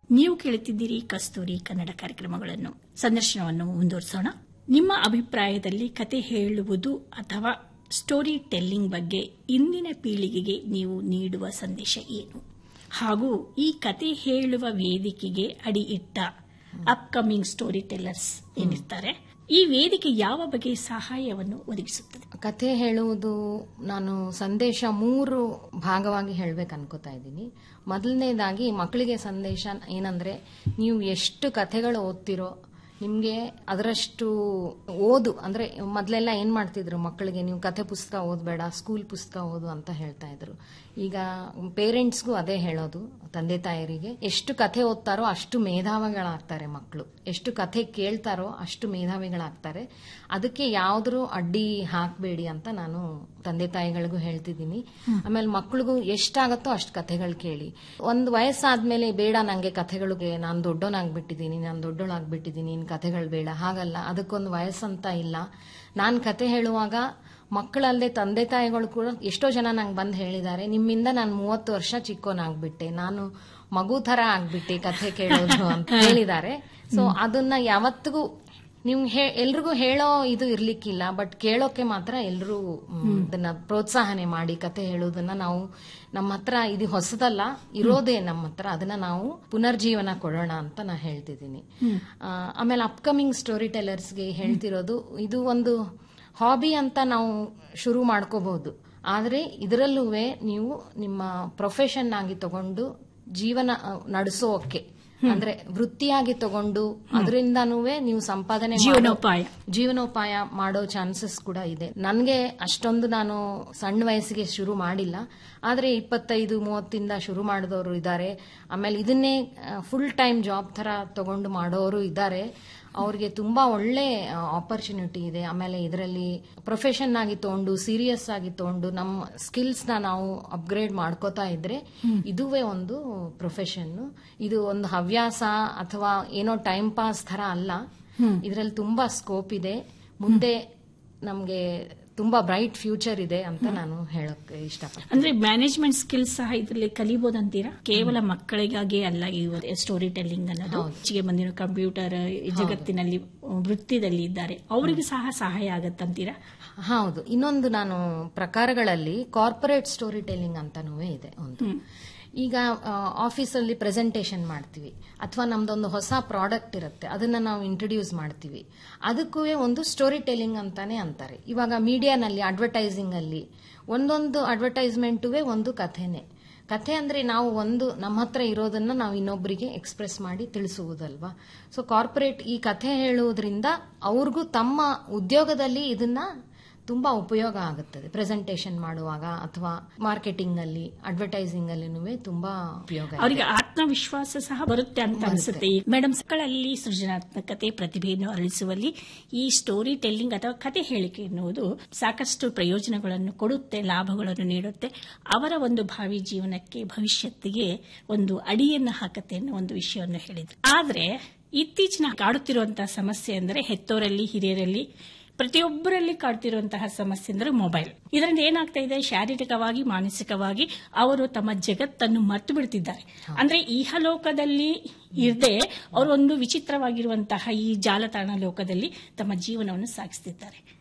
ನೀವು ಕೇಳುತ್ತಿದ್ದೀರಿ ಕಸ್ತೂರಿ ಕನ್ನಡ ಕಾರ್ಯಕ್ರಮಗಳನ್ನು ಸಂದರ್ಶನವನ್ನು ಮುಂದುವರಿಸೋಣ ನಿಮ್ಮ ಅಭಿಪ್ರಾಯದಲ್ಲಿ ಕತೆ ಹೇಳುವುದು ಅಥವಾ ಸ್ಟೋರಿ ಟೆಲ್ಲಿಂಗ್ ಬಗ್ಗೆ ಇಂದಿನ ಪೀಳಿಗೆಗೆ ನೀವು ನೀಡುವ ಸಂದೇಶ ಏನು ಹಾಗೂ ಈ ಕತೆ ಹೇಳುವ ವೇದಿಕೆಗೆ ಅಡಿ ಇಟ್ಟ ಅಪ್ಕಮಿಂಗ್ ಸ್ಟೋರಿ ಟೆಲ್ಲರ್ಸ್ ಏನಿರ್ತಾರೆ ಈ ವೇದಿಕೆ ಯಾವ ಬಗೆಯ ಸಹಾಯವನ್ನು ಒದಗಿಸುತ್ತದೆ ಕಥೆ ಹೇಳುವುದು ನಾನು ಸಂದೇಶ ಮೂರು ಭಾಗವಾಗಿ ಹೇಳ್ಬೇಕು ಅನ್ಕೋತಾ ಇದ್ದೀನಿ ಮೊದಲನೇದಾಗಿ ಮಕ್ಕಳಿಗೆ ಸಂದೇಶ ಏನಂದ್ರೆ ನೀವು ಎಷ್ಟು ಕಥೆಗಳು ಓದ್ತಿರೋ ನಿಮಗೆ ಅದರಷ್ಟು ಓದು ಅಂದ್ರೆ ಮೊದಲೆಲ್ಲ ಏನ್ ಮಾಡ್ತಿದ್ರು ಮಕ್ಕಳಿಗೆ ನೀವು ಕಥೆ ಪುಸ್ತಕ ಓದಬೇಡ ಸ್ಕೂಲ್ ಪುಸ್ತಕ ಓದು ಅಂತ ಹೇಳ್ತಾ ಇದ್ರು ಈಗ ಪೇರೆಂಟ್ಸ್ಗೂ ಅದೇ ಹೇಳೋದು ತಂದೆ ತಾಯರಿಗೆ ಎಷ್ಟು ಕಥೆ ಓದ್ತಾರೋ ಅಷ್ಟು ಮೇಧಾವಿಗಳಾಗ್ತಾರೆ ಮಕ್ಕಳು ಎಷ್ಟು ಕಥೆ ಕೇಳ್ತಾರೋ ಅಷ್ಟು ಮೇಧಾವಿಗಳಾಗ್ತಾರೆ ಅದಕ್ಕೆ ಯಾವ್ದು ಅಡ್ಡಿ ಹಾಕಬೇಡಿ ಅಂತ ನಾನು ತಂದೆ ತಾಯಿಗಳಿಗೂ ಹೇಳ್ತಿದ್ದೀನಿ ಆಮೇಲೆ ಮಕ್ಳಿಗೂ ಎಷ್ಟಾಗತ್ತೋ ಅಷ್ಟು ಕಥೆಗಳು ಕೇಳಿ ಒಂದು ವಯಸ್ಸಾದ್ಮೇಲೆ ಬೇಡ ನಂಗೆ ಕಥೆಗಳಿಗೆ ನಾನು ದೊಡ್ಡೋನಾಗ್ಬಿಟ್ಟಿದ್ದೀನಿ ನಾನು ದೊಡ್ಡೋಳಾಗ್ಬಿಟ್ಟಿದ್ದೀನಿ ಇನ್ ಕಥೆಗಳು ಬೇಡ ಹಾಗಲ್ಲ ಅದಕ್ಕೊಂದು ವಯಸ್ಸಂತ ಇಲ್ಲ ನಾನು ಕತೆ ಹೇಳುವಾಗ ಮಕ್ಕಳಲ್ಲದೆ ತಂದೆ ತಾಯಿಗಳು ಕೂಡ ಎಷ್ಟೋ ಜನ ನಂಗೆ ಬಂದು ಹೇಳಿದ್ದಾರೆ ನಿಮ್ಮಿಂದ ನಾನು ಮೂವತ್ತು ವರ್ಷ ಚಿಕ್ಕೋನಾಗ್ಬಿಟ್ಟೆ ನಾನು ಮಗು ತರ ಆಗ್ಬಿಟ್ಟೆ ಕಥೆ ಕೇಳೋದು ಅಂತ ಹೇಳಿದ್ದಾರೆ ಸೊ ಅದನ್ನ ಯಾವತ್ತಿಗೂ ನೀವು ಎಲ್ರಿಗೂ ಹೇಳೋ ಇದು ಇರ್ಲಿಕ್ಕಿಲ್ಲ ಬಟ್ ಕೇಳೋಕೆ ಮಾತ್ರ ಎಲ್ಲರೂ ಅದನ್ನ ಪ್ರೋತ್ಸಾಹನೆ ಮಾಡಿ ಕತೆ ಹೇಳೋದನ್ನ ನಾವು ನಮ್ಮ ಹತ್ರ ಇದು ಹೊಸದಲ್ಲ ಇರೋದೇ ನಮ್ಮ ಹತ್ರ ಅದನ್ನ ನಾವು ಪುನರ್ಜೀವನ ಕೊಡೋಣ ಅಂತ ನಾ ಹೇಳ್ತಿದ್ದೀನಿ ಆ, ಆಮೇಲೆ ಅಪ್ಕಮಿಂಗ್ ಸ್ಟೋರಿ ಟೆಲರ್ಸ್ಗೆ ಹೇಳ್ತಿರೋದು ಇದು ಒಂದು ಹಾಬಿ ಅಂತ ನಾವು ಶುರು ಮಾಡ್ಕೋಬಹುದು ಆದ್ರೆ ಇದರಲ್ಲೂ ನೀವು ನಿಮ್ಮ ಪ್ರೊಫೆಷನ್ ಆಗಿ ತಗೊಂಡು ಜೀವನ ಆ, ನಡೆಸೋಕೆ ಅಂದ್ರೆ ವೃತ್ತಿಯಾಗಿ ತಗೊಂಡು ಅದರಿಂದನೂ ನೀವು ಸಂಪಾದನೆ ಮಾಡೋ- ಜೀವನೋಪಾಯ. ಜೀವನೋಪಾಯ ಮಾಡೋ ಚಾನ್ಸಸ್ ಕೂಡ ಇದೆ ನನಗೆ ಅಷ್ಟೊಂದು ನಾನು ಸಣ್ಣ ವಯಸ್ಸಿಗೆ ಶುರು ಮಾಡಿಲ್ಲ ಆದ್ರೆ ಇಪ್ಪತ್ತೈದು ಮೂವತ್ತಿಂದ ಶುರು ಮಾಡಿದವರು ಇದ್ದಾರೆ ಆಮೇಲೆ ಇದನ್ನೇ ಫುಲ್ ಟೈಮ್ ಜಾಬ್ ತರ ತಗೊಂಡು ಮಾಡೋರು ಇದ್ದಾರೆ ಅವ್ರಿಗೆ ತುಂಬಾ ಒಳ್ಳೆ ಆಪರ್ಚುನಿಟಿ ಇದೆ ಆಮೇಲೆ ಇದರಲ್ಲಿ ಪ್ರೊಫೆಷನ್ ಆಗಿ ತಗೊಂಡು ಸೀರಿಯಸ್ ಆಗಿ ತಗೊಂಡು ನಮ್ಮ ಸ್ಕಿಲ್ಸ್ ನ ನಾವು ಅಪ್ಗ್ರೇಡ್ ಮಾಡ್ಕೋತಾ ಇದ್ರೆ ಇದುವೇ ಒಂದು ಪ್ರೊಫೆಷನ್ ಇದು ಒಂದು ಹವ್ಯಾಸ ಅಥವಾ ಏನೋ ಟೈಮ್ ಪಾಸ್ ತರ ಅಲ್ಲ ಇದರಲ್ಲಿ ತುಂಬಾ ಸ್ಕೋಪ್ ಇದೆ ಮುಂದೆ ನಮ್ಗೆ ತುಂಬಾ ಬ್ರೈಟ್ ಫ್ಯೂಚರ್ ಇದೆ ಅಂತ ನಾನು ಹೇಳಕ್ ಇಷ್ಟಪಡ್ತೀನಿ ಅಂದ್ರೆ ಮ್ಯಾನೇಜ್ಮೆಂಟ್ ಸ್ಕಿಲ್ಸ್ ಸಹ ಇದರಲ್ಲಿ ಕಲಿಬಹುದಂತೀರಾ ಕೇವಲ ಮಕ್ಕಳಿಗಾಗಿ ಅಲ್ಲ ಈ ಸ್ಟೋರಿ ಟೆಲ್ಲಿಂಗ್ ಅನ್ನೋದು ಹೆಚ್ಚಿಗೆ ಬಂದಿರೋ ಕಂಪ್ಯೂಟರ್ ಜಗತ್ತಿನಲ್ಲಿ ವೃತ್ತಿದಲ್ಲಿ ಇದ್ದಾರೆ ಅವರಿಗೆ ಸಹ ಸಹಾಯ ಆಗತ್ತಂತೀರಾ ಹೌದು ಇನ್ನೊಂದು ನಾನು ಪ್ರಕಾರಗಳಲ್ಲಿ ಕಾರ್ಪೊರೇಟ್ ಸ್ಟೋರಿ ಟೆಲ್ಲಿಂಗ್ ಅಂತಾನೂ ಇದೆ ಒಂದು ಈಗ ಆಫೀಸಲ್ಲಿ ಪ್ರೆಸೆಂಟೇಷನ್ ಮಾಡ್ತೀವಿ ಅಥವಾ ನಮ್ದೊಂದು ಹೊಸ ಪ್ರಾಡಕ್ಟ್ ಇರುತ್ತೆ ಅದನ್ನ ನಾವು ಇಂಟ್ರೊಡ್ಯೂಸ್ ಮಾಡ್ತೀವಿ ಅದಕ್ಕೂ ಒಂದು ಸ್ಟೋರಿ ಟೆಲ್ಲಿಂಗ್ ಅಂತಾನೆ ಅಂತಾರೆ ಇವಾಗ ಮೀಡಿಯಾನಲ್ಲಿ ಅಡ್ವರ್ಟೈಸಿಂಗ್ ಅಲ್ಲಿ ಒಂದೊಂದು ಅಡ್ವರ್ಟೈಸ್ಮೆಂಟುವೆ ಒಂದು ಕಥೆನೆ ಕಥೆ ಅಂದ್ರೆ ನಾವು ಒಂದು ನಮ್ಮ ಹತ್ರ ಇರೋದನ್ನ ನಾವು ಇನ್ನೊಬ್ಬರಿಗೆ ಎಕ್ಸ್ಪ್ರೆಸ್ ಮಾಡಿ ತಿಳಿಸುವುದಲ್ವಾ ಸೊ ಕಾರ್ಪೊರೇಟ್ ಈ ಕಥೆ ಹೇಳುವುದರಿಂದ ಅವ್ರಿಗೂ ತಮ್ಮ ಉದ್ಯೋಗದಲ್ಲಿ ಇದನ್ನ ತುಂಬಾ ಉಪಯೋಗ ಆಗುತ್ತದೆ ಪ್ರೆಸೆಂಟೇಷನ್ ಮಾಡುವಾಗ ಅಥವಾ ಮಾರ್ಕೆಟಿಂಗ್ ಅಲ್ಲಿ ಅಡ್ವರ್ಟೈಸಿಂಗ್ ಅಲ್ಲಿ ತುಂಬಾ ಉಪಯೋಗ ಇದೆ. ಅವರಿಗೆ ಆತ್ಮವಿಶ್ವಾಸ ಸಹ ಬರುತ್ತೆ ಅಂತ ಅನಿಸುತ್ತೆ ಮೇಡಮ್ ಮಕ್ಕಳಲ್ಲಿ ಸೃಜನಾತ್ಮಕತೆ ಪ್ರತಿಭೆಯನ್ನು ಅರಳಿಸುವಲ್ಲಿ ಈ ಸ್ಟೋರಿ ಟೆಲ್ಲಿಂಗ್ ಅಥವಾ ಕತೆ ಹೇಳಿಕೆ ಎನ್ನುವುದು ಸಾಕಷ್ಟು ಪ್ರಯೋಜನಗಳನ್ನು ಕೊಡುತ್ತೆ ಲಾಭಗಳನ್ನು ನೀಡುತ್ತೆ ಅವರ ಒಂದು ಭಾವಿ ಜೀವನಕ್ಕೆ ಭವಿಷ್ಯತ್ತಿಗೆ ಒಂದು ಅಡಿಯನ್ನು ಹಾಕತ್ತೆ ಅನ್ನೋ ಒಂದು ವಿಷಯವನ್ನು ಹೇಳಿದ್ರು ಆದ್ರೆ ಇತ್ತೀಚಿನ ಕಾಡುತ್ತಿರುವಂತಹ ಸಮಸ್ಯೆ ಅಂದರೆ ಹೆತ್ತೋರಲ್ಲಿ ಹಿರಿಯರಲ್ಲಿ ಪ್ರತಿಯೊಬ್ಬರಲ್ಲಿ ಕಾಡ್ತಿರುವಂತಹ ಸಮಸ್ಯೆ ಅಂದ್ರೆ ಮೊಬೈಲ್ ಇದರಿಂದ ಏನಾಗ್ತಾ ಇದೆ ಶಾರೀರಿಕವಾಗಿ ಮಾನಸಿಕವಾಗಿ ಅವರು ತಮ್ಮ ಜಗತ್ತನ್ನು ಮರ್ತು ಬಿಡ್ತಿದ್ದಾರೆ ಅಂದ್ರೆ ಇಹಲೋಕದಲ್ಲಿ ಇರದೆ ಅವರು ಒಂದು ವಿಚಿತ್ರವಾಗಿರುವಂತಹ ಈ ಜಾಲತಾಣ ಲೋಕದಲ್ಲಿ ತಮ್ಮ ಜೀವನವನ್ನು ಸಾಗಿಸ್ತಿದ್ದಾರೆ